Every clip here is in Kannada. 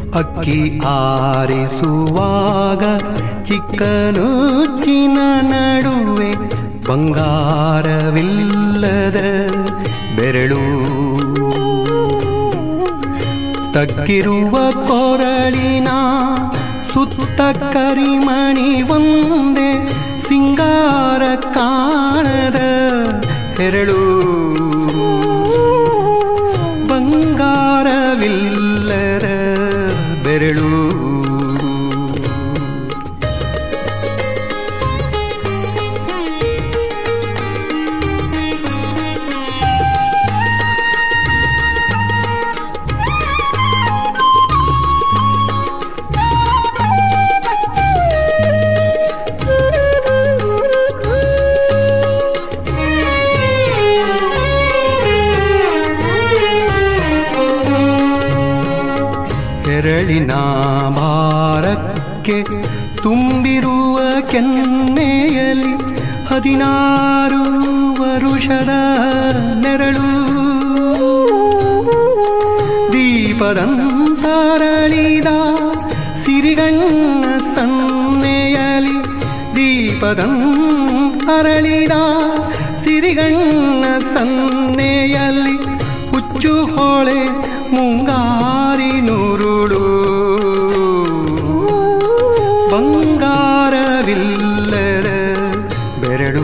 ಅಕ್ಕಿ ಆರಿಸುವಾಗ ಚಿಕ್ಕನುಚ್ಚಿನ ನಡುವೆ ಬಂಗಾರವಿಲ್ಲದ ಬೆರಳು ತಗ್ಗಿರುವ ಕೊರಳಿನ ಸುತ್ತ ಕರಿಮಣಿ ಒಂದೇ ಸಿಂಗಾರ ಕಾಣದ ಹೆರಳು ಬಂಗಾರವಿಲ್ಲದ ಬೆರಳು ಹೆರಳಿನ ಭಾರಕ್ಕೆ ತುಂಬಿರುವ ಕೆನ್ನೆಯಲ್ಲಿ ಹದಿನಾರು ವರುಷದ ನೆರಳು ದೀಪದಂತರಳಿದ ಸಿರಿಗಣ್ಣ ಸನ್ನೆಯಲಿ ದೀಪದಂತರಳಿದ ಸಿರಿಗಣ್ಣ ಸನ್ನೆಯಲ್ಲಿ ಹುಚ್ಚು ಹೊಳೆ ಮುಂಗಾರಿ ನುರುಳು ಬಂಗಾರವಿಲ್ಲದ ಬೆರಳು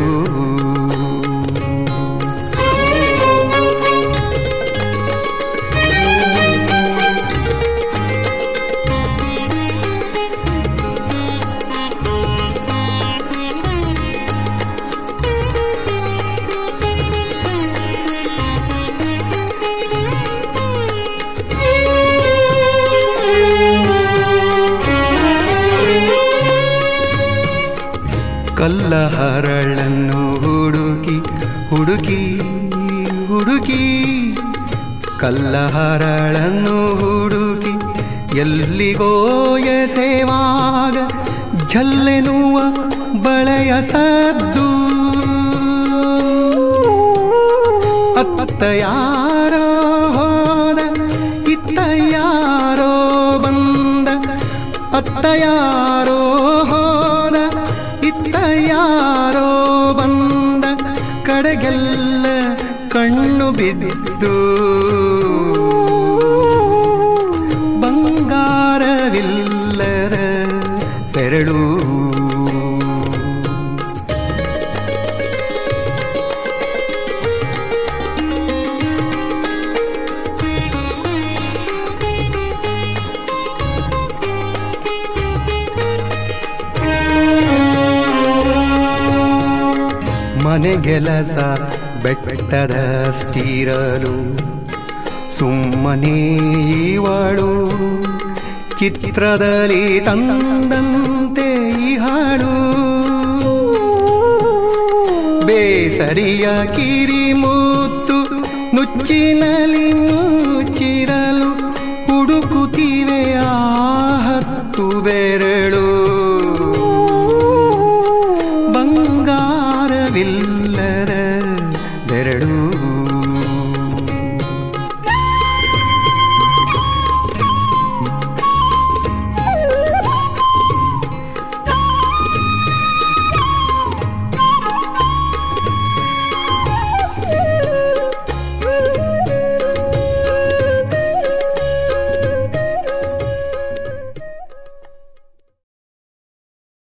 ಕಲ್ಲ ಹರಳನ್ನು ಹುಡುಕಿ ಹುಡುಕಿ ಹುಡುಕಿ ಕಲ್ಲ ಹರಳನ್ನು ಹುಡುಕಿ ಎಲ್ಲಿಗೋ ಎಸೆವಾಗ ಝಲ್ಲೆನುವ ಬಳೆಯ ಸದ್ದು ಅತ್ತ ಯಾರೋ ಹೋದ ಇತ್ತ ಯಾರೋ ಬಂದ ಅತ್ತ ಯಾರೋ ಹೋದ ಇತ್ತ ಯಾರೋ ಬಂದ ಕಡೆಗೆಲ್ಲ ಕಣ್ಣು ಬಿದ್ದು ಬಂಗಾರವಿಲ್ಲದ ಬೆರಳು ಮನೆಗೆಲಸ ಬೆಟ್ಟದ ಸ್ಟಿರಲು ಸುಮ್ಮನೆ ಇವಳು ಚಿತ್ರದಲ್ಲಿ ತಂದಂತೆ ಇಹಳು ಬೇಸರಿಯ ಕಿರಿಮೂತ್ತು ನುಚ್ಚಿನಲ್ಲಿ ಮುಚ್ಚಿರಲು ಹುಡುಕುತ್ತಿವೆ ಆ ಹತ್ತು ಬೆರಳು ಬಂಗಾರವಿಲ್ಲದ